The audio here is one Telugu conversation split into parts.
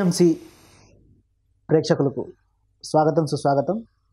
ఏపీఎంసి ప్రేక్షకులకు స్వాగతం సుస్వాగతం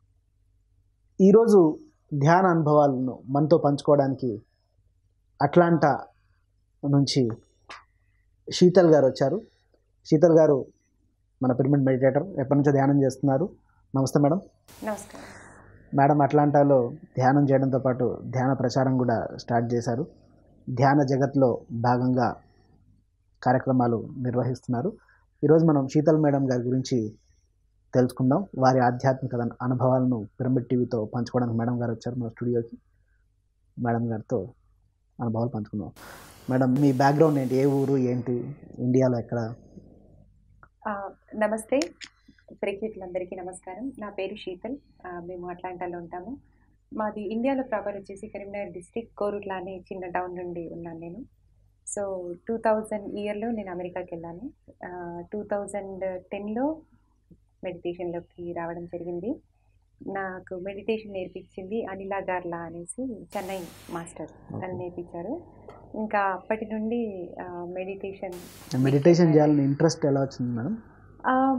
ఈరోజు ధ్యాన అనుభవాలను మనతో పంచుకోవడానికి అట్లాంటా నుంచి శీతల్ గారు వచ్చారు శీతల్ గారు మన పిరమిడ్ మెడిటేటర్ ఎప్పటి నుంచో ధ్యానం చేస్తున్నారు నమస్తే మేడం నమస్కారం మేడం అట్లాంటాలో ధ్యానం చేయడంతో పాటు ధ్యాన ప్రచారం కూడా స్టార్ట్ చేశారు ధ్యాన జగత్లో భాగంగా కార్యక్రమాలు నిర్వహిస్తున్నారు ఈరోజు మనం శీతల్ మేడం గారి గురించి తెలుసుకుందాం వారి ఆధ్యాత్మిక అను- అనుభవాలను పిరమిడ్ టీవీతో పంచుకోవడానికి మేడం గారు వచ్చారు మన స్టూడియోకి మేడం గారితో అనుభవాలు పంచుకుందాం మేడం మీ బ్యాక్గ్రౌండ్ ఏంటి ఏ ఊరు ఏంటి ఇండియాలో ఎక్కడ ఆ, నమస్తే ప్రేక్షకులందరికీ నమస్కారం నా పేరు శీతల్ ఆ, మేము అట్లాంటాలో ఉంటాము మాది ఇండియాలో ప్రాపర్ వచ్చేసి కరీంనగర్ డిస్టిక్ కోరుట్ల అనే చిన్న టౌన్ నుండి ఉన్నాను నేను సో టూ థౌజండ్ ఇయర్లో నేను అమెరికాకి వెళ్ళాను టూ థౌజండ్ టెన్లో మెడిటేషన్లోకి రావడం జరిగింది నాకు మెడిటేషన్ నేర్పించింది అనిలా గార్లా అనేసి చెన్నై మాస్టర్ తను నేర్పించారు ఇంకా అప్పటి నుండి మెడిటేషన్ మెడిటేషన్ చేయాలని ఇంట్రెస్ట్ ఎలా వచ్చింది మేడం ఆమ్,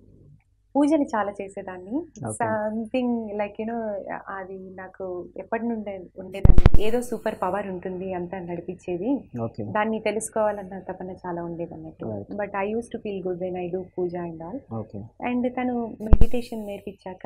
పూజలు చాలా చేసేదాన్ని Okay. సంథింగ్ లైక్ యూనో అది నాకు ఎప్పటి నుండి ఉండేదండి ఏదో సూపర్ పవర్ ఉంటుంది అంతా నడిపించేది ఓకే దాన్ని తెలుసుకోవాలన్న తపన చాలా ఉండేది అన్నట్టు Right. But I use to feel good when I do puja and all okay and తను మెడిటేషన్ నేర్పించాక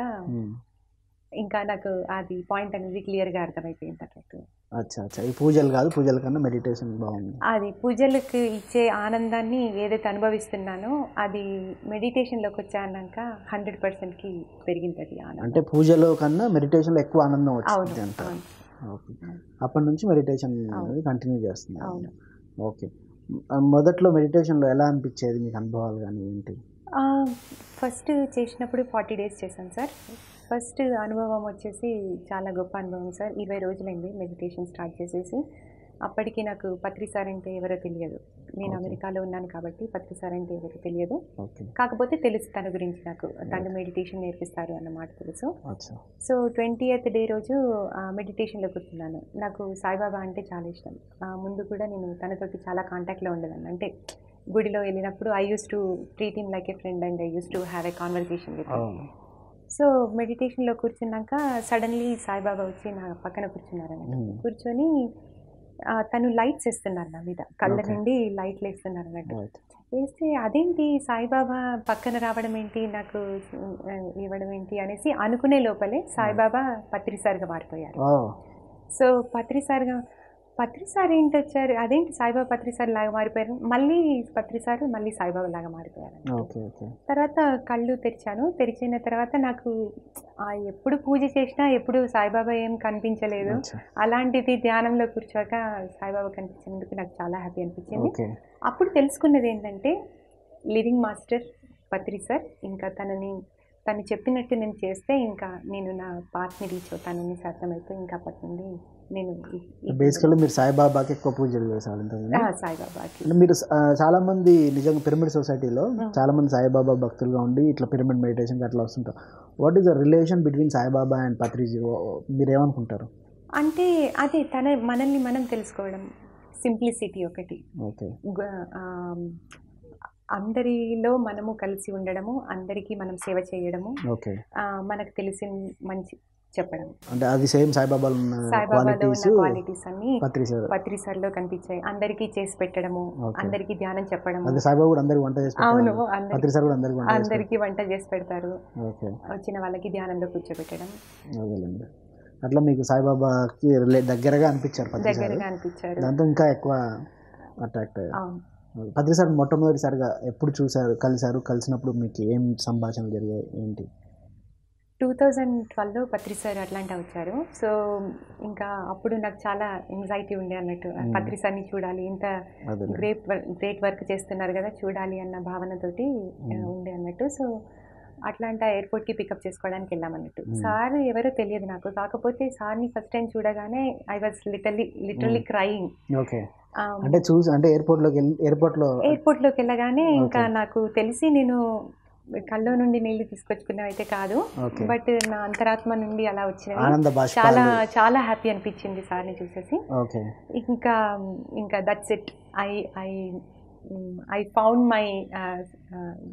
ఇంకా నాకు అది పాయింట్ అనేది క్లియర్గా అర్థమైపోయింది అన్నట్టు అచ్చా అచ్చా ఈ పూజలు కాదు పూజల కన్నా మెడిటేషన్ బాగుంది అది పూజలకు ఇచ్చే ఆనందాన్ని ఏదైతే అనుభవిస్తున్నానో అది మెడిటేషన్లోకి వచ్చాక హండ్రెడ్ పర్సెంట్కి పెరిగింది అది ఆనందం అంటే పూజలో కన్నా మెడిటేషన్లో ఎక్కువ ఆనందం అవును వచ్చింది అంట అవును ఓకే అప్పటి నుంచి మెడిటేషన్ అవును. కంటిన్యూ చేస్తున్నారు అవును ఓకే మ- మొదట్లో మెడిటేషన్లో ఎలా అనిపించేది మీకు అనుభవాలు కానీ ఏంటి ఫస్ట్ చేసినప్పుడు ఫార్టీ డేస్ చేశాను సార్ ఫస్ట్ అనుభవం వచ్చేసి చాలా గొప్ప అనుభవం సార్ ఇరవై రోజులైంది మెడిటేషన్ స్టార్ట్ చేసేసి అప్పటికి నాకు పత్రి సార్ అంటే ఎవరో తెలియదు నేను Okay. అమెరికాలో ఉన్నాను కాబట్టి పత్రి సార్ అంటే ఎవరో తెలియదు ఓకే కాకపోతే తెలుసు తన గురించి నాకు తను మెడిటేషన్ నేర్పిస్తారు అన్నమాట తెలుసు అచ్చా సో ట్వంటీ ఎయిత్ డే రోజు ఆ, మెడిటేషన్లో కూర్చున్నాను నాకు సాయిబాబా అంటే చాలా ఇష్టం ఆ, ముందు కూడా నేను తనతోటి చాలా కాంటాక్ట్లో ఉండేదాన్ని అంటే గుడిలో వెళ్ళినప్పుడు I use to treat him like a friend and I use to have a conversation with so మెడిటేషన్లో కూర్చున్నాక సడన్లీ సాయిబాబా వచ్చి నా పక్కన కూర్చున్నారు అన్నట్టు Hmm. కూర్చొని ఆ, తను లైట్స్ ఇస్తున్నారు నా మీద కళ్ళ Okay. నుండి లైట్లు ఇస్తున్నారు అన్నట్టు వేస్తే అదేంటి సాయిబాబా పక్కన రావడం ఏంటి నాకు ఆ, ఇవ్వడం ఏంటి అనేసి అనుకునే లోపలే సాయిబాబా పత్రిసారిగా మారిపోయారు ఓ సో పత్రిసారిగా పత్రిసారి ఏంటి వచ్చారు అదేంటి సాయిబాబా పత్రిసారి లాగా మారిపోయారు మళ్ళీ పత్రిసారి మళ్ళీ సాయిబాబా లాగా మారిపోయారు ఓకే ఓకే తర్వాత కళ్ళు తెరిచాను తెరిచిన తర్వాత నాకు ఆ, ఎప్పుడు పూజ చేసినా ఎప్పుడు సాయిబాబా ఏం కనిపించలేదు అచ్చా అలాంటిది ధ్యానంలో కూర్చోక సాయిబాబా కనిపించినందుకు నాకు చాలా హ్యాపీ అనిపించింది ఓకే అప్పుడు తెలుసుకున్నది ఏంటంటే లివింగ్ మాస్టర్ పత్రి సార్ ఇంకా తనని తను చెప్పినట్టు నేను చేస్తే ఇంకా నేను నా పాత్ని రీచ్ అవుతానని అర్థమైపోయి ఇంకా అప్పటి నుండి నేను ఈ- ఈ- బేసికల్లీ మీరు సాయిబాబాకి ఎక్కువ పూజలు చేశారు అంతేనా ఆ, సాయిబాబాకి అంటే మీరు ఆ, చాలా మంది నిజంగా పిరమిడ్ సొసైటీలో Hmm. చాలా మంది సాయిబాబా భక్తులుగా ఉండి ఇట్లా పిరమిడ్ మెడిటేషన్ అట్లా వస్తుంటారు what is the relation between Sai Baba and Patriji మీరు ఏమనుకుంటారు అంటే అదే తన మనల్ని మనం తెలుసుకోవడం సింప్లిసిటీ ఒకటి ఓకే గ- ఆ, అందరిలో మనము కలిసి ఉండడము అందరికీ మనం సేవ చేయడము ఓకే ఆ, మనకు తెలిసిన మంచి చెప్పడం అంటే అది సేమ్ సాయిబాబాలో ఉన్న సాయిబాబాలో క్వాలిటీస్ ఉన్న క్వాలిటీస్ అన్ని పత్రి సార్ పత్రి సార్లో కనిపించాయి అందరికీ చేసి పెట్టడము Okay. అందరికీ ధ్యానం చెప్పడము అది సాయిబాబా కూడా అందరికి వంట చేసి అవును పెట్టాలి. అందరి- పత్రి సార్ కూడా అందరికి వంట చేసి అందరికీ వంట చేసి పెడతారు పెట్టాలి. ఓకే వచ్చిన వాళ్ళకి ధ్యానంలో కూర్చోబెట్టడం అదేలేండి అట్లా మీకు సాయిబాబాకి రిలే దగ్గరగా అనిపించారు పత్రి సార్ దగ్గరగా అనిపించారు దాంతో ఇంకా ఎక్కువ అట్రాక్ట్ అయ్యారు అవును పత్రి సార్ మొట్టమొదటిసారిగా ఎప్పుడు చూసారు కలిసారు కలిసినప్పుడు మీకు ఏం సంభాషణలు జరిగాయి ఏంటి టూ థౌజండ్ ట్వెల్వ్లో పత్రి సార్ అట్లాంటా వచ్చారు సో ఇంకా అప్పుడు నాకు చాలా ఎంగ్జైటీ ఉండే అన్నట్టు Hmm. పత్రి సార్ని చూడాలి ఇంత అదే గ్రేట్ గ్రేట్ వర్క్ చేస్తున్నారు కదా చూడాలి అన్న భావనతోటి ఆ, Hmm. ఉండే అన్నట్టు సో అట్లాంటా ఎయిర్పోర్ట్కి పికప్ చేసుకోవడానికి వెళ్ళామన్నట్టు Hmm. సార్ ఎవరో తెలియదు నాకు కాకపోతే సార్ని ఫస్ట్ టైం చూడగానే I was literally literally Hmm. Crying okay అంటే చూసి అంటే ఎయిర్పోర్ట్లోకి వెళ్ళి ఎయిర్పోర్ట్లో ఎయిర్పోర్ట్లోకి వెళ్ళగానే ఇంకా Okay. నాకు తెలిసి నేను కళ్ళ నుండి నీళ్లు తీసుకొచ్చుకున్నవి అయితే కాదు ఓకే బట్ నా అంతరాత్మ నుండి అలా వచ్చినవి ఆనంద చాలా బాష్పాలు చాలా హ్యాపీ అనిపించింది సార్ని చూసేసి ఓకే ఇంకా ఇంకా that's it I I I found my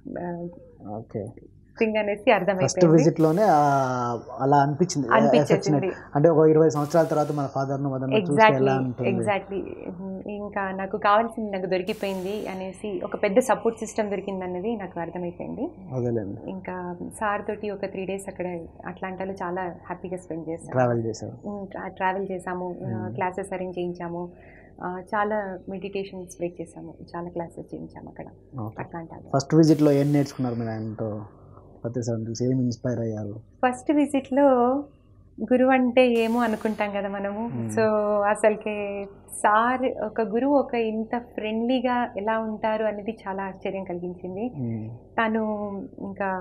okay thing అనేసి ఫస్ట్ అర్థమైపోయింది విజిట్ లోనే ఆ, అలా అనిపించింది అనిపించేసింది అంటే ఒక ఇరవై సంవత్సరాల తర్వాత మన ఫాదర్ ను మదర్ చూస్తే ఎగ్జాక్ట్లీ ఎలా ఉంటుంది ఎగ్జాక్ట్లీ ఇంకా నాకు కావాల్సింది నాకు దొరికిపోయింది అనేసి ఒక పెద్ద సపోర్ట్ సిస్టమ్ దొరికింది అన్నది నాకు అర్థమైపోయింది అదేలేండి ఇంకా సార్ తోటి ఒక త్రీ డేస్ అక్కడ అట్లాంటాలో చాలా హ్యాపీగా స్పెండ్ చేశాను ట్రావెల్ చేశారు ట్రావెల్ చేసాము Hmm. క్లాసెస్ అరేంజ్ చేయించాము ఆ, చాలా మెడిటేషన్ స్ప్రెడ్ చేసాము చాలా క్లాసెస్ చేయించాము అక్కడ అట్లాంటాలో ఫస్ట్ విజిట్ లో ఏం నేర్చుకున్నారు మీరు ఆయనతో పత్రి సార్ చూసి ఏం ఇన్స్పైర్ అయ్యారు ఫస్ట్ విజిట్లో గురువు అంటే ఏమో అనుకుంటాం కదా మనము Hmm. సో అసలుకి సార్ ఒక గురువు ఒక ఇంత ఫ్రెండ్లీగా ఎలా ఉంటారు అనేది చాలా ఆశ్చర్యం కలిగించింది ఉమ్, తను ఇంకా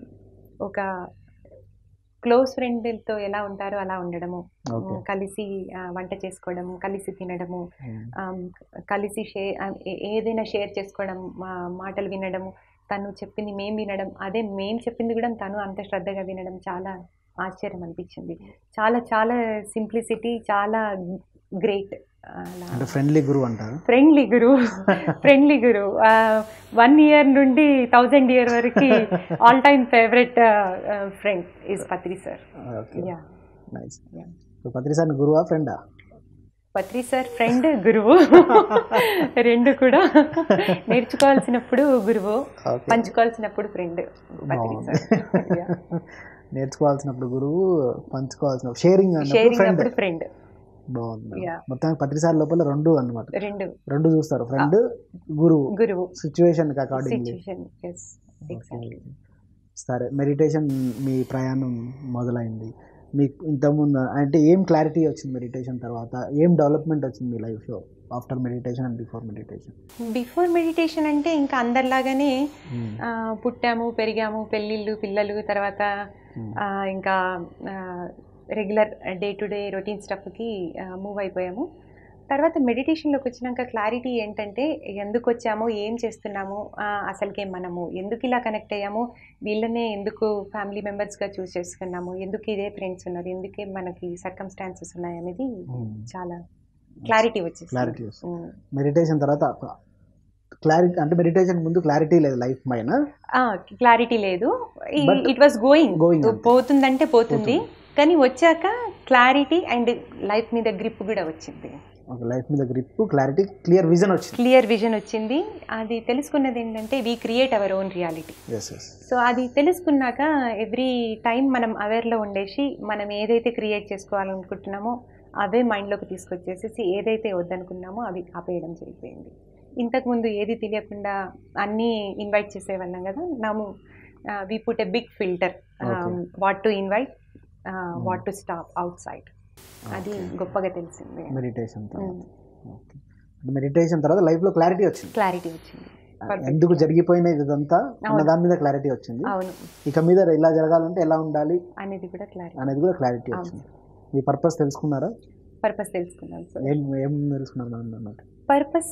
ఒక క్లోజ్ ఫ్రెండ్తో ఎలా ఉంటారో అలా ఉండడము ఓకే కలిసి ఆ, వంట చేసుకోవడం కలిసి తినడము ఉమ్, ఆమ్, కలిసి షేర్ ఏదైనా షేర్ చేసుకోవడం మా మాటలు వినడము తను చెప్పింది మేము వినడం అదే మేము చెప్పింది కూడా తను అంత శ్రద్ధగా వినడం చాలా ఆశ్చర్యం అనిపించింది చాలా చాలా సింప్లిసిటీ చాలా గ్రేట్ అలా అంటే ఫ్రెండ్లీ గురువు అంటారు ఫ్రెండ్లీ గురు ఫ్రెండ్లీ గురు వన్ ఇయర్ నుండి థౌజండ్ ఇయర్ వరకు all time favourite friend is Patri sir okay yeah nice Yeah. So Patri sir గురువా ఫ్రెండా పత్రి సార్ ఫ్రెండ్ గురువు రెండు కూడా నేర్చుకోవాల్సినప్పుడు గురువు ఓకే పంచుకోవాల్సినప్పుడు ఫ్రెండ్ పత్రి సార్ Yeah. నేర్చుకోవాల్సినప్పుడు గురువు పంచుకోవాల్సిన షేరింగ్ షేరింగ్ ఫ్రెండ్ అప్పుడు ఫ్రెండ్ బాగుంది Yeah. మొత్తానికి పత్రి సార్ లోపల రెండు అన్నమాట రెండు రెండు చూస్తారు ఫ్రెండ్ గురువు గురువు situation accordingly situation yes exactly సరే మెడిటేషన్ మీ ప్రయాణం మొదలైంది మీకు ఇంతకుముందు అంటే ఏం క్లారిటీ వచ్చింది మెడిటేషన్ తర్వాత ఏం డెవలప్మెంట్ వచ్చింది మీ లైఫ్లో after meditation and before meditation before meditation అంటే ఇంకా అందరిలాగానే ఆ, పుట్టాము పెరిగాము పెళ్ళిళ్ళు పిల్లలు తర్వాత ఆ, ఇంకా regular day to day routine స్టఫ్కి మూవ్ అయిపోయాము తర్వాత మెడిటేషన్లోకి వచ్చినాక క్లారిటీ ఏంటంటే ఎందుకు వచ్చాము ఏం చేస్తున్నాము ఆ, అసలుకే మనము ఎందుకు ఇలా కనెక్ట్ అయ్యాము వీళ్ళనే ఎందుకు ఫ్యామిలీ మెంబర్స్గా చూస్ చేసుకున్నాము ఎందుకు ఇదే ఫ్రెండ్స్ ఉన్నారు ఎందుకే మనకి సర్కమ్స్టాన్సెస్ ఉన్నాయి అనేది చాలా క్లారిటీ వచ్చింది క్లారిటీ వస్తుంది మెడిటేషన్ తర్వాత క్లారిటీ అంటే మెడిటేషన్ ముందు క్లారిటీ లేదు లైఫ్ పైన క్లారిటీ లేదు But it was going going అంతే. పోతుందంటే పోతుంది కానీ వచ్చాక క్లారిటీ అండ్ లైఫ్ మీద గ్రిప్ కూడా వచ్చింది ఒక లైఫ్ మీద గ్రిప్ క్లారిటీ క్లియర్ విజన్ వచ్చింది క్లియర్ విజన్ వచ్చింది అది తెలుసుకున్నది ఏంటంటే we create our own reality yes yes so అది తెలుసుకున్నాక ఎవ్రీ టైం మనం అవేర్లో ఉండేసి మనం ఏదైతే క్రియేట్ చేసుకోవాలనుకుంటున్నామో అవే మైండ్లోకి తీసుకొచ్చేసేసి ఏదైతే వద్దనుకున్నామో అవి ఆపేయడం జరిగిపోయింది ఇంతకుముందు ఏది తెలియకుండా అన్నీ ఇన్వైట్ చేసేవాళ్ళం కదా నాము we put a big filter Okay. What to invite what to stop outside అది గొప్పగా తెలిసింది మెడిటేషన్ తర్వాత ఓకే మెడిటేషన్ తర్వాత లైఫ్లో క్లారిటీ వచ్చింది క్లారిటీ వచ్చింది Perfect. ఎందుకు జరిగిపోయినది ఇదంతా అన్న అవును. దాని మీద క్లారిటీ వచ్చింది అవును ఇక మీద ఇలా జరగాలంటే ఎలా ఉండాలి అనేది కూడా క్లారిటీ అనేది కూడా క్లారిటీ అవును వచ్చింది మీ పర్పస్ తెలుసుకున్నారా పర్పస్ తెలుసుకున్నాం సార్ ఏం ఏం తెలుసుకున్నారు మనం అన్నమాట పర్పస్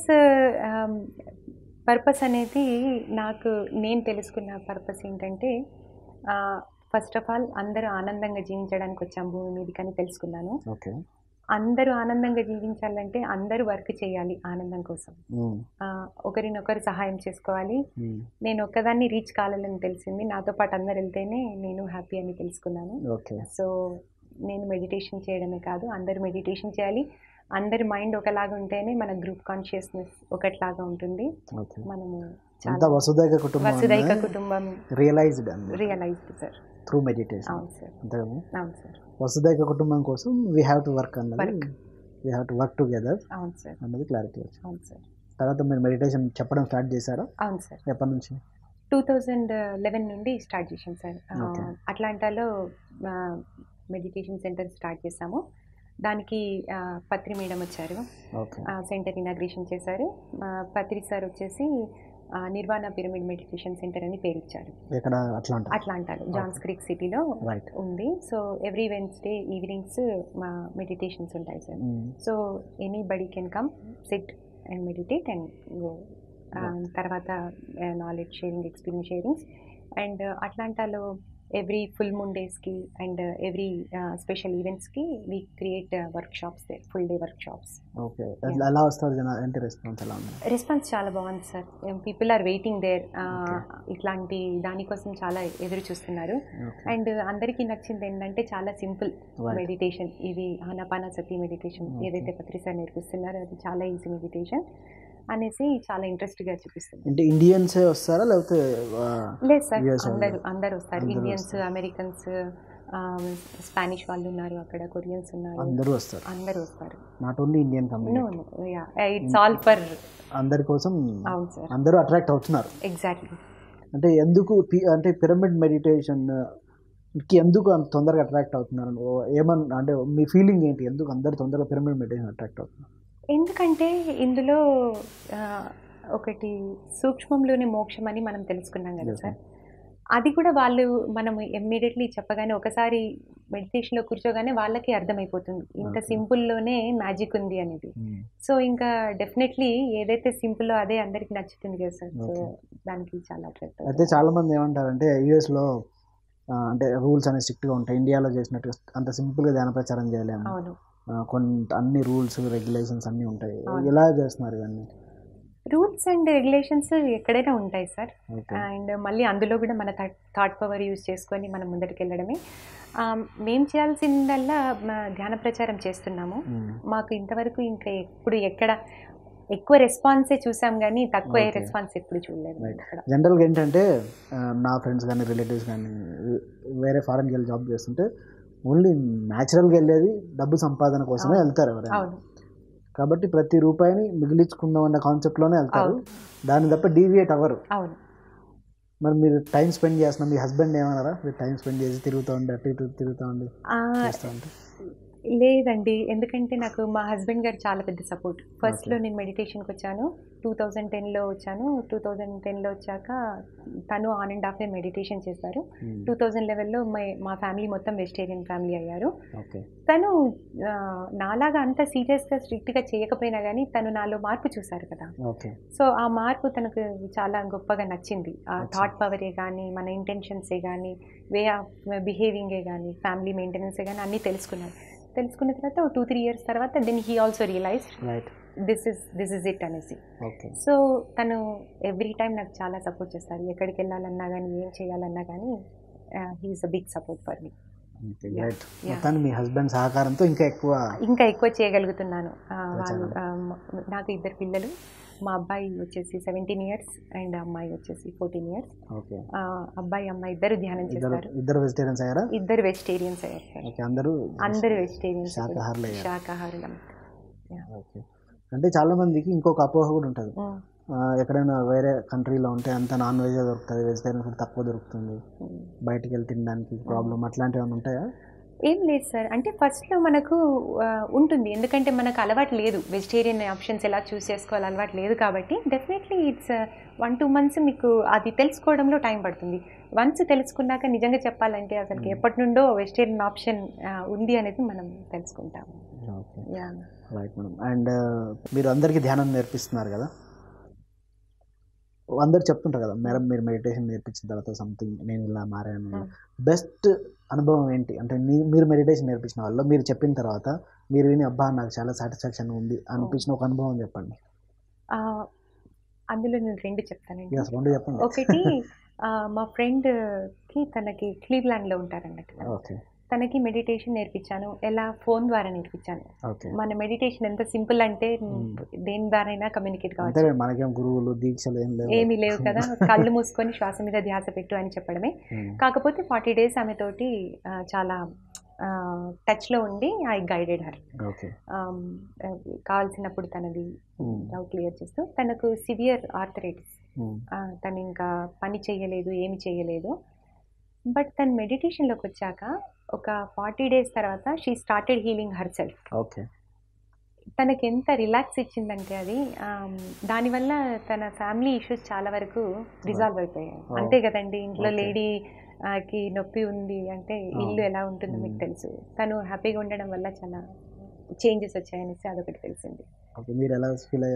పర్పస్ అనేది నాకు నేను తెలుసుకున్న పర్పస్ ఏంటంటే ఫస్ట్ ఆఫ్ ఆల్ అందరూ ఆనందంగా జీవించడానికి వచ్చాం భూమి మీదకి అని తెలుసుకున్నాను ఓకే అందరూ ఆనందంగా జీవించాలంటే అందరూ వర్క్ చేయాలి ఆనందం కోసం ఆ, ఒకరినొకరు సహాయం చేసుకోవాలి నేను ఒక్కదాన్ని రీచ్ కావాలని తెలిసింది నాతో పాటు అందరు వెళ్తేనే నేను హ్యాపీ అని తెలుసుకున్నాను ఓకే సో నేను మెడిటేషన్ చేయడమే కాదు అందరూ మెడిటేషన్ చేయాలి అందరి మైండ్ ఒకలాగా ఉంటేనే మన గ్రూప్ కాన్షియస్నెస్ ఒకటిలాగా ఉంటుంది ఓకే మనము అంతా చాలా వసుదైక కుటుంబం వసుదైక కుటుంబం రియలైజ్డ్ అండి రియలైజ్డ్ సార్ త్రూ మెడిటేషన్ అవును సార్ అంతే కదా అవును సార్ వసుదైక కుటుంబం కోసం వీ హ్యావ్ టు వర్క్ అన్నది Work. We have to work together అవును సార్ అన్నది క్లారిటీ వచ్చింది అవును సార్ తర్వాత మీరు మెడిటేషన్ చెప్పడం స్టార్ట్ చేశారా అవును సార్ ఎప్పటి నుంచి టూ థౌజండ్ లెవెన్ నుండి స్టార్ట్ చేసాం సార్ ఆ, Okay. అట్లాంటాలో మెడిటేషన్ సెంటర్ స్టార్ట్ చేసాము దానికి ఆ, పత్రి మేడం వచ్చారు ఓకే సెంటర్ ఇనాగ్రేషన్ చేశారు ఆ, పత్రి సార్ వచ్చేసి ఆ, నిర్వాణ పిరమిడ్ మెడిటేషన్ సెంటర్ అని పేరు ఇచ్చారు ఎక్కడ అట్లా అంటారు అట్లాంటాలో జాన్స్ క్రీక్ సిటీలో రైట్ ఉంది సో ఎవ్రీ వెన్స్డే ఈవినింగ్స్ మా మెడిటేషన్స్ ఉంటాయి sir so anybody can come sit and meditate and go తర్వాత knowledge sharing experience sharings and అట్లాంటాలో ఎవ్రీ ఫుల్ మూన్ డేస్కి అండ్ ఎవ్రీ స్పెషల్ ఈవెంట్స్కి we create workshops they full day workshops okay ఎలా వస్తారు జన ఏంటి రెస్పాన్స్ ఎలా ఉంది రెస్పాన్స్ చాలా బాగుంది sir people are waiting there Okay. ఇట్లాంటి దానికోసం చాలా ఎదురు చూస్తున్నారు ఓకే అండ్ అందరికీ నచ్చింది ఏంటంటే చాలా సింపుల్ Right. మెడిటేషన్ ఇది ఆనాపాన సతి మెడిటేషన్ Okay. ఏదైతే పత్రి సార్ నేర్పిస్తున్నారో అది చాలా ఈజీ మెడిటేషన్ అనేసి చాలా ఇంట్రెస్ట్గా చూపిస్తుంది అంటే ఇండియన్సే వస్తారా లేకపోతే ఆ, లేదు సార్ US వాళ్ళు. అందరూ అందరు వస్తారు అందరూ ఇండియన్స్ వస్తారు. అమెరికన్స్ స్పానిష్ వాళ్ళు ఉన్నారు అక్కడ కొరియన్స్ ఉన్నారు అందరూ వస్తారు అందరూ వస్తారు not only Indian no community yeah it's all for అందరి కోసం అవును సార్ అందరూ అట్రాక్ట్ అవుతున్నారు ఎగ్జాక్ట్లీ అంటే ఎందుకు పి- అంటే పిరమిడ్ మెడిటేషన్ కి ఎందుకు అంత తొందరగా అట్రాక్ట్ అవుతున్నారు ఓ ఏమన్నా అంటే మీ ఫీలింగ్ ఏంటి ఎందుకు అందరు తొందరగా పిరమిడ్ మెడిటేషన్ అట్రాక్ట్ అవుతున్నారు ఎందుకంటే ఇందులో ఆ, ఒకటి సూక్ష్మంలోనే మోక్షం అని మనం తెలుసుకున్నాం కదా Yes, సార్ అది కూడా వాళ్ళు మనం ఇమ్మీడియట్లీ చెప్పగానే ఒకసారి మెడిటేషన్లో కూర్చోగానే వాళ్ళకి అర్థమైపోతుంది ఇంత Okay. సింపుల్లోనే మ్యాజిక్ ఉంది అనేది సో ఇంకా డెఫినెట్లీ ఏదైతే సింపుల్లో అదే అందరికి నచ్చుతుంది కదా సార్ సో Okay. దానికి చాలా అట్రాక్ట్ అయితే చాలా మంది ఏమంటారంటే యుఎస్ లో ఆ, అంటే రూల్స్ అనేవి స్ట్రిక్ట్ గా ఉంటాయి ఇండియాలో చేసినట్టు అంత సింపుల్ గా ధ్యాన ప్రచారం చేయలేము అవును ఆ, కొంత అన్ని రూల్స్ రెగ్యులేషన్స్ అన్ని ఉంటాయి అవును. ఎలా చేస్తున్నారు ఇవన్నీ రూల్స్ అండ్ రెగ్యులేషన్స్ ఎక్కడైనా ఉంటాయి సార్ ఓకే అండ్ మళ్ళీ అందులో కూడా మన థాట్ పవర్ యూజ్ చేసుకొని మనం ముందరికి వెళ్ళడమే మేము చేయాల్సిందల్లా మా ధ్యాన ప్రచారం చేస్తున్నాము మాకు ఇంతవరకు ఇంకా ఎప్పుడు ఎక్కడ ఎక్కువ రెస్పాన్సే చూసాం కానీ తక్కువ Okay. రెస్పాన్స్ ఎప్పుడు చూడలేదు Right. అక్కడ జనరల్గా ఏంటంటే ఆ, నా ఫ్రెండ్స్ కానీ రిలేటివ్స్ కానీ వేరే ఫారెన్కి వెళ్ళి జాబ్ చేస్తుంటే ఓన్లీ న్యాచురల్గా వెళ్ళేది డబ్బు సంపాదన కోసమే అవును. వెళ్తారు ఎవరైనా అవును కాబట్టి ప్రతి రూపాయిని మిగిలించుకుందాం అన్న కాన్సెప్ట్లోనే వెళ్తారు అవును. దాని తప్ప డీవియేట్ అవ్వరు అవును మరి మీరు టైం స్పెండ్ చేస్తున్నా మీ హస్బెండ్ ఏమన్నారా మీరు టైం స్పెండ్ చేసి తిరుగుతూ ఉండి అటు ఇటు తిరుగుతూ ఉండి ఆ, చేస్తూ ఉంటే లేదండి ఎందుకంటే నాకు మా హస్బెండ్ గారు చాలా పెద్ద సపోర్ట్ ఫస్ట్లో Okay. నేను మెడిటేషన్కి వచ్చాను టూ థౌజండ్ టెన్లో వచ్చాను టూ థౌజండ్ టెన్లో వచ్చాక తను ఆన్ అండ్ హాఫ్ మెడిటేషన్ చేశారు టూ థౌజండ్ లెవెల్లో మా ఫ్యామిలీ మొత్తం వెజిటేరియన్ ఫ్యామిలీ అయ్యారు ఓకే తను ఆ, నాలాగా అంత సీరియస్గా స్ట్రిక్ట్గా చేయకపోయినా కానీ తను నాలో మార్పు చూశారు కదా ఓకే సో ఆ మార్పు తనకు చాలా గొప్పగా నచ్చింది ఆ అచ్చా. థాట్ పవరే కానీ మన ఇంటెన్షన్సే కానీ వే ఆఫ్ బిహేవింగే కానీ ఫ్యామిలీ మెయింటెనెన్సే కానీ అన్నీ తెలుసుకున్నారు తెలుసుకున్న తర్వాత టూ త్రీ ఇయర్స్ తర్వాత then he also realise right this is this is it అనేసి ఓకే సో తను ఎవ్రీ టైం నాకు చాలా సపోర్ట్ చేస్తారు ఎక్కడికి వెళ్ళాలన్నా కానీ ఏం చేయాలన్నా కానీ he is a big support for me Yeah. Right Yeah. మొత్తాన్ని మీ హస్బెండ్ సహకారంతో ఇంకా ఎక్కువ ఇంకా ఎక్కువ చేయగలుగుతున్నాను ఆ, వాళ్ళు ప్రచారం. ఆ, మ- నాకు ఇద్దరు పిల్లలు మా అబ్బాయి వచ్చేసి సెవెంటీన్ ఇయర్స్ అండ్ అమ్మాయి వచ్చేసి ఫోర్టీన్ ఇయర్స్ ఓకే అబ్బాయి అమ్మాయి ఇద్దరు ధ్యానం ఇద్దరు చేస్తారు ఇద్దరు వెజిటేరియన్స్ అయ్యారా ఇద్దరు వెజిటేరియన్స్ అయ్యారు సార్ ఓకే అందరూ అందరు వెజిటేరియన్స్ శాకాహారులు అయ్యారు శాకాహారులం ఓకే అంటే చాలా మందికి ఇంకొక అపోహ కూడా ఉంటుంది ఉమ్, ఆ, ఎక్కడైనా వేరే కంట్రీలో ఉంటే అంత నాన్ వెజ్ దొరుకుతుంది వెజిటేరియన్ ఫుడ్ తక్కువ దొరుకుతుంది ఉమ్. బయటికి వెళ్ళి తినడానికి ప్రాబ్లం అట్లాంటివి ఏమైనా ఉంటాయా ఏం లేదు సార్ అంటే ఫస్ట్లో మనకు ఆ, ఉంటుంది ఎందుకంటే మనకు అలవాటు లేదు వెజిటేరియన్ ఆప్షన్స్ ఎలా చూస్ చేసుకోవాలి అలవాటు లేదు కాబట్టి definitely it's one two months మీకు అది తెలుసుకోవడంలో టైం పడుతుంది వన్స్ తెలుసుకున్నాక నిజంగా చెప్పాలంటే అసలుకి Hmm. ఎప్పటి నుండో వెజిటేరియన్ ఆప్షన్ ఉంది అనేది మనం తెలుసుకుంటాము okay yeah right madam and మీరు అందరికీ ధ్యానం నేర్పిస్తున్నారు కదా అందరు చెప్తుంటారు కదా మేడం మీరు మెడిటేషన్ నేర్పించిన తర్వాత సంథింగ్ నేను ఇలా మారాను Hmm. బెస్ట్ అనుభవం ఏంటి అంటే మీ- మీరు మెడిటేషన్ నేర్పించిన వాళ్ళు మీరు చెప్పిన తర్వాత మీరు విని అబ్బా నాకు చాలా సాటిస్ఫాక్షన్ ఉంది అనిపించిన ఒక అనుభవం చెప్పండి ఆ, అందులో నేను రెండు చెప్తానండి ఎస్ రెండు చెప్పండి ఒకటి ఆ, మా ఫ్రెండ్కి తనకి క్లీవ్లాండ్లో ఉంటారన్నట్టు ఓకే తనకి మెడిటేషన్ నేర్పించాను ఎలా ఫోన్ ద్వారా నేర్పించాను ఓకే మన మెడిటేషన్ ఎంత సింపుల్ అంటే Hmm. దేని ద్వారైనా కమ్యూనికేట్ అంతే కావచ్చు మనకేం గురువులు దీక్షలు ఏం లేవు ఏమీ లేవు కదా కళ్ళు మూసుకొని శ్వాస మీద ధ్యాస పెట్టు అని చెప్పడమే Hmm. కాకపోతే ఫార్టీ డేస్ ఆమె తోటి ఆ, చాలా టచ్లో ఉండి ఐ గైడెడ్ హర్ ఓకే కావాల్సినప్పుడు తనది Hmm. డౌట్ క్లియర్ చేస్తూ తనకు సివియర్ ఆర్థరైటిస్ Hmm. తను ఇంకా పని చేయలేదు ఏమి చేయలేదు బట్ తను మెడిటేషన్లోకి వచ్చాక ఒక ఫార్టీ డేస్ తర్వాత she started healing herself okay తనకి ఎంత రిలాక్స్ ఇచ్చిందంటే అది ఆమ్, దానివల్ల తన ఫ్యామిలీ ఇష్యూస్ చాలా వరకు రిజాల్వ్ అయిపోయాయి Oh. అంతే కదండి ఇంట్లో Okay. లేడీ కి నొప్పి ఉంది అంటే ఇల్లు Oh. ఎలా ఉంటుందో మీకు Hmm. తెలుసు తను హ్యాపీగా ఉండడం వల్ల చాలా చేంజెస్ వచ్చాయనేసి అదొకటి తెలిసింది ఓకే మీరు ఎలా ఫీల్ అయ్యారు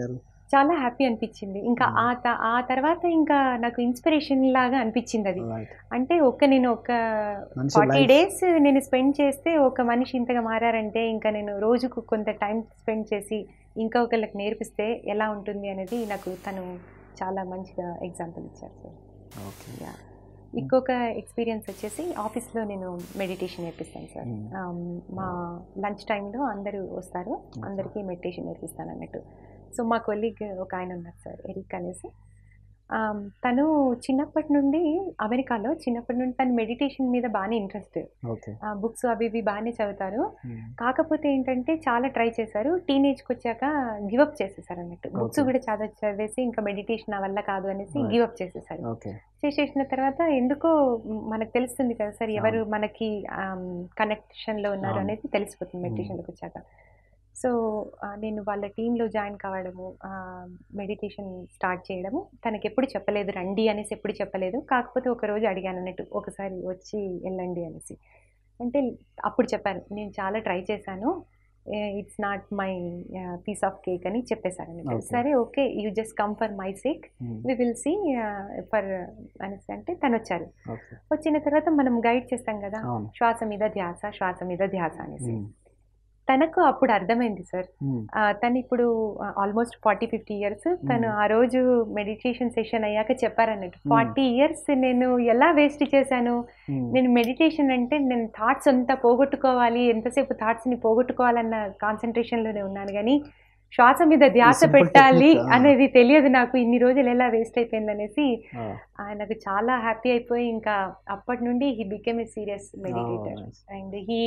చాలా హ్యాపీ అనిపించింది ఇంకా Mm. ఆ త- ఆ తర్వాత ఇంకా నాకు ఇన్స్పిరేషన్ లాగా అనిపించింది అది రైట్ అంటే ఒక నేను ఒక మంచి ఫార్టీ life. డేస్ నేను స్పెండ్ చేస్తే ఒక మనిషి ఇంతగా మారారంటే ఇంకా నేను రోజుకు కొంత టైం స్పెండ్ చేసి ఇంకా ఒకళ్ళకి నేర్పిస్తే ఎలా ఉంటుంది అనేది నాకు తను చాలా మంచిగా ఎగ్జాంపుల్ ఇచ్చారు సార్ ఓకే యా ఇంకొక ఎక్స్పీరియన్స్ వచ్చేసి ఆఫీస్లో నేను మెడిటేషన్ నేర్పిస్తాను సార్ Mm. Um, మా లంచ్ టైంలో అందరూ వస్తారు అందరికీ మెడిటేషన్ నేర్పిస్తాను అన్నట్టు సో మా కొలీగ్ ఒక ఆయన ఉన్నారు సార్ ఎరిక్ అనేసి Um, తను చిన్నప్పటి నుండి అమెరికాలో చిన్నప్పటి నుండి తను మెడిటేషన్ మీద బాగానే ఇంట్రెస్ట్ ఓకే బుక్స్ అవి ఇవి బాగానే చదువుతారు కాకపోతే ఏంటంటే చాలా ట్రై చేశారు టీనేజ్కి వచ్చాక గివప్ చేసేసారు అన్నట్టు బుక్స్ Okay. కూడా చదవ చదివేసి ఇంకా మెడిటేషన్ నా వల్ల కాదు అనేసి Right. గివప్ చేసేసారు ఓకే చేసేసిన తర్వాత ఎందుకో మ్, మనకు తెలుస్తుంది కదా సార్ ఎవరు అవును. మనకి కనెక్షన్లో ఉన్నారు అవును. అనేది తెలిసిపోతుంది మెడిటేషన్లోకి వచ్చాక సో నేను వాళ్ళ టీంలో జాయిన్ కావడము మెడిటేషన్ స్టార్ట్ చేయడము తనకి ఎప్పుడు చెప్పలేదు రండి అనేసి ఎప్పుడు చెప్పలేదు కాకపోతే ఒక రోజు అడిగాను అన్నట్టు ఒకసారి వచ్చి వెళ్ళండి అనేసి అంటే అప్పుడు చెప్పాను నేను చాలా ట్రై చేశాను it's not my piece of cake అని చెప్పేశారు అన్నట్టు Okay. సరే okay you just come for my sake we will see for అనేసి అంటే తను వచ్చారు ఓకే వచ్చిన తర్వాత మనం గైడ్ చేస్తాం కదా అవును శ్వాస మీద ధ్యాస శ్వాస మీద ధ్యాస అనేసి Mm. తనకు అప్పుడు అర్థమైంది సార్ Mm. ఆ, తను ఇప్పుడు ఆల్మోస్ట్ ఫార్టీ ఫిఫ్టీ ఇయర్స్ తను Mm. ఆ రోజు మెడిటేషన్ సెషన్ అయ్యాక చెప్పారన్నట్టు Mm. ఫార్టీ ఇయర్స్ నేను ఎలా వేస్ట్ చేశాను Mm. నేను మెడిటేషన్ అంటే నేను థాట్స్ అంతా పోగొట్టుకోవాలి ఎంతసేపు థాట్స్ని పోగొట్టుకోవాలన్న కాన్సన్ట్రేషన్లోనే ఉన్నాను కానీ శ్వాస మీద ధ్యాస simple పెట్టాలి technique, ah. అనేది తెలియదు నాకు ఇన్ని రోజులు ఎలా వేస్ట్ అయిపోయింది అనేసి Ah. ఆయనకు చాలా హ్యాపీ అయిపోయి ఇంకా అప్పటి నుండి he became a serious meditator Oh, nice. And he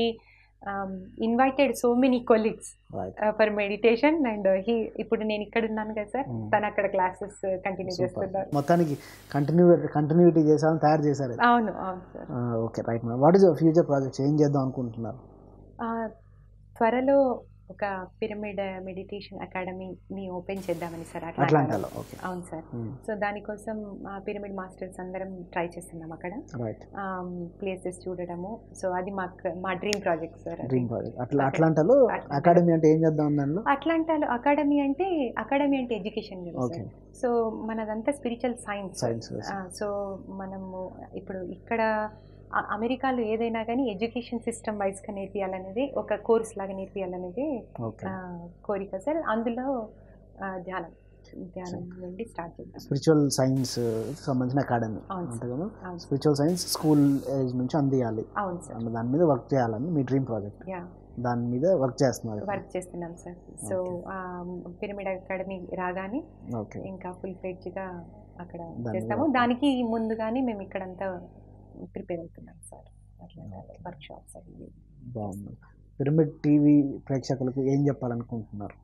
invited so many colleagues Right. For meditation and he ఇప్పుడు నేను ఇక్కడ ఉన్నాను కదా సార్ Mm. తను అక్కడ క్లాసెస్ కంటిన్యూ Super. చేస్తున్నారు మొత్తానికి కంటిన్యూ కంటిన్యూటీ చేసామని తయారు చేశారు అవును అవును sir okay right madam what is future projects ఏం చేద్దాం అనుకుంటున్నారు ఆ, త్వరలో ఒక పిరమిడ్ మెడిటేషన్ అకాడమీని ఓపెన్ చేద్దామని సార్ అట్లాంటాలో అట్లాంటాలో ఓకే అవును సార్ సో దానికోసం ఆ పిరమిడ్ మాస్టర్స్ అందరం ట్రై చేస్తున్నాం అక్కడ రైట్ ప్లేసెస్ చూడడము సో అది మాకు మా డ్రీమ్ ప్రాజెక్ట్ సార్ అది. డ్రీమ్ ప్రాజెక్ట్ అట్లా Okay. అట్లాంటాలో Atlanta. అకాడమీ అంటే ఏం చేద్దాం దానిలో అట్లాంటాలో అకాడమీ అంటే అకాడమీ అంటే ఎడ్యుకేషన్ కదా ఓకే సార్ సో మనదంతా స్పిరిచువల్ సైన్స్ సైన్స్ సో మనము ఇప్పుడు ఇక్కడ అ- అమెరికాలో ఏదైనా కానీ ఎడ్యుకేషన్ సిస్టమ్ వైజ్గా నేర్పియాలనేది ఒక కోర్స్ లాగా నేర్పియాలనేది ఓకే ఆ, కోరిక సార్ అందులో ఆ, ధ్యానం ధ్యానం నుండి స్టార్ట్ చేద్దాం స్పిరిచువల్ సైన్స్ సంబంధించిన అకాడమీ అవును అంతే సార్ కదా అవును sir. Spiritual science school age నుంచి అందియాలి అవును సార్ అన్న దాని మీద వర్క్ చేయాలని మీ డ్రీమ్ ప్రాజెక్ట్ యా దాని మీద వర్క్ చేస్తున్నారు వర్క్ చేస్తున్నాం సార్ సో పిరమిడ్ అకాడమీ రాగానే ఓకే ఇంకా ఫుల్ ఫ్లెడ్జ్గా అక్కడ దాని చేస్తాము మీద- దానికి ముందుగానే మేము ఇక్కడంతా ప్రిపేర్ అవుతున్నాం సార్ అట్లా Okay. వర్క్ షాప్స్ అవి బాగుంది పిరమిడ్ టీవీ ప్రేక్షకులకు ఏం చెప్పాలనుకుంటున్నారు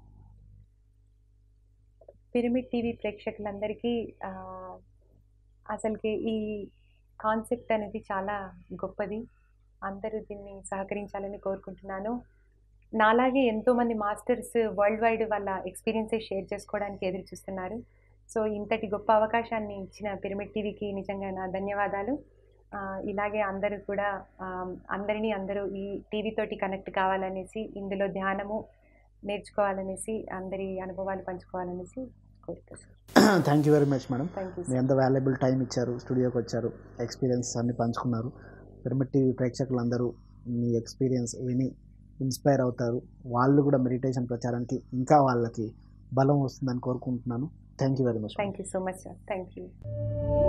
పిరమిడ్ టీవీ ప్రేక్షకులందరికీ ఆ, అసలుకి ఈ కాన్సెప్ట్ అనేది చాలా గొప్పది అందరూ దీన్ని సహకరించాలని కోరుకుంటున్నాను నాలాగే ఎంతోమంది మాస్టర్స్ వరల్డ్ వైడ్ వాళ్ళ ఎక్స్పీరియన్సెస్ షేర్ చేసుకోవడానికి ఎదురు చూస్తున్నారు సో ఇంతటి గొప్ప అవకాశాన్ని ఇచ్చిన పిరమిడ్ టీవీకి నిజంగా నా ధన్యవాదాలు ఆ, ఇలాగే అందరూ కూడా ఆ, అందరినీ అందరూ ఈ టీవీ తోటి కనెక్ట్ కావాలనేసి ఇందులో ధ్యానము నేర్చుకోవాలనేసి అందరి అనుభవాలు పంచుకోవాలనేసి కోరిక sir thank you very much madam thank you మీ ఎంత వాల్యుబుల్ టైం ఇచ్చారు స్టూడియోకి వచ్చారు ఎక్స్పీరియన్స్ అన్ని పంచుకున్నారు పిరమిడ్ టీవీ ప్రేక్షకులందరూ మీ ఎక్స్పీరియన్స్ విని ఇన్స్పైర్ అవుతారు వాళ్ళు కూడా మెడిటేషన్ ప్రచారానికి ఇంకా వాళ్ళకి బలం వస్తుందని కోరుకుంటున్నాను thank you very much thank you so much sir thank you